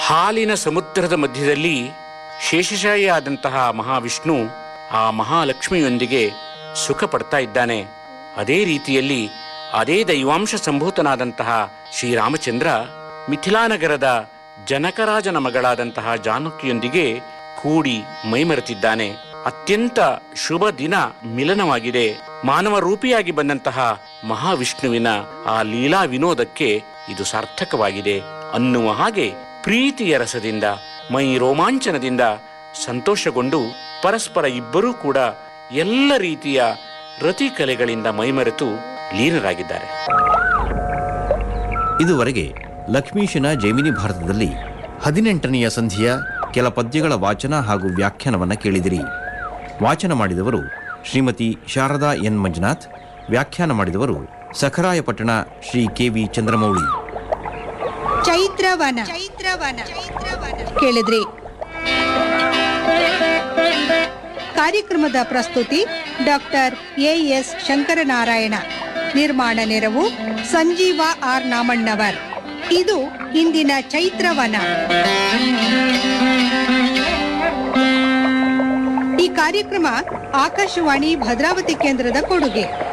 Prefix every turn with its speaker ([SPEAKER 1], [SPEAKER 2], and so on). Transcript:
[SPEAKER 1] ಹಾಲಿನ ಸಮುದ್ರದ ಮಧ್ಯದಲ್ಲಿ ಶೇಷಶಾಯಿಯಾದಂತಹ ಮಹಾವಿಷ್ಣು ಆ ಮಹಾಲಕ್ಷ್ಮಿಯೊಂದಿಗೆ ಸುಖ ಪಡ್ತಾ ಇದ್ದಾನೆ ಅದೇ ರೀತಿಯಲ್ಲಿ ಅದೇ ದೈವಾಂಶ ಸಂಭೂತನಾದಂತಹ ಶ್ರೀರಾಮಚಂದ್ರ ಮಿಥಿಲಾನಗರದ ಜನಕರಾಜನ ಮಗಳಾದಂತಹ ಜಾನಕಿಯೊಂದಿಗೆ ಕೂಡಿ ಮೈಮರೆತಿದ್ದಾನೆ ಅತ್ಯಂತ ಶುಭ ದಿನ ಮಿಲನವಾಗಿದೆ ಮಾನವ ರೂಪಿಯಾಗಿ ಬಂದಂತಹ ಮಹಾವಿಷ್ಣುವಿನ ಆ ಲೀಲಾ ವಿನೋದಕ್ಕೆ ಇದು ಸಾರ್ಥಕವಾಗಿದೆ ಅನ್ನುವ ಹಾಗೆ ಪ್ರೀತಿಯ ರಸದಿಂದ ಮೈ ರೋಮಾಂಚನದಿಂದ ಸಂತೋಷಗೊಂಡು ಪರಸ್ಪರ ಇಬ್ಬರೂ ಕೂಡ ಎಲ್ಲ ರೀತಿಯ ರತಿ ಕಲೆಗಳಿಂದ ಮೈಮರೆತು ಲೀನರಾಗಿದ್ದಾರೆ
[SPEAKER 2] ಇದುವರೆಗೆ ಲಕ್ಷ್ಮೀಶನ ಜೈಮಿನಿ ಭಾರತದಲ್ಲಿ ಹದಿನೆಂಟನೆಯ ಸಂಧಿಯ ಕೆಲ ಪದ್ಯಗಳ ವಾಚನ ಹಾಗೂ ವ್ಯಾಖ್ಯಾನವನ್ನು ಕೇಳಿದಿರಿ ವಾಚನ ಮಾಡಿದವರು ಶ್ರೀಮತಿ ಶಾರದಾ ಎನ್ ಮಂಜುನಾಥ್ ವ್ಯಾಖ್ಯಾನ ಮಾಡಿದವರು ಸಖರಾಯಪಟ್ಟಣ ಶ್ರೀ ಕೆ ವಿ ಚಂದ್ರಮೌಳಿ
[SPEAKER 3] ಚೈತ್ರವನ ಚೈತ್ರವನ ಕೇಳಿದ್ರಿ ಕಾರ್ಯಕ್ರಮದ ಪ್ರಸ್ತುತಿ ಡಾಕ್ಟರ್ ಎ ಎಸ್ ಶಂಕರನಾರಾಯಣ ನಿರ್ಮಾಣ ನೆರವು ಸಂಜೀವ ಆರ್ ನಾಮಣ್ಣವರ್ ಇದು ಇಂದಿನ ಚೈತ್ರವನ ಈ ಕಾರ್ಯಕ್ರಮ ಆಕಾಶವಾಣಿ ಭದ್ರಾವತಿ ಕೇಂದ್ರದ ಕೊಡುಗೆ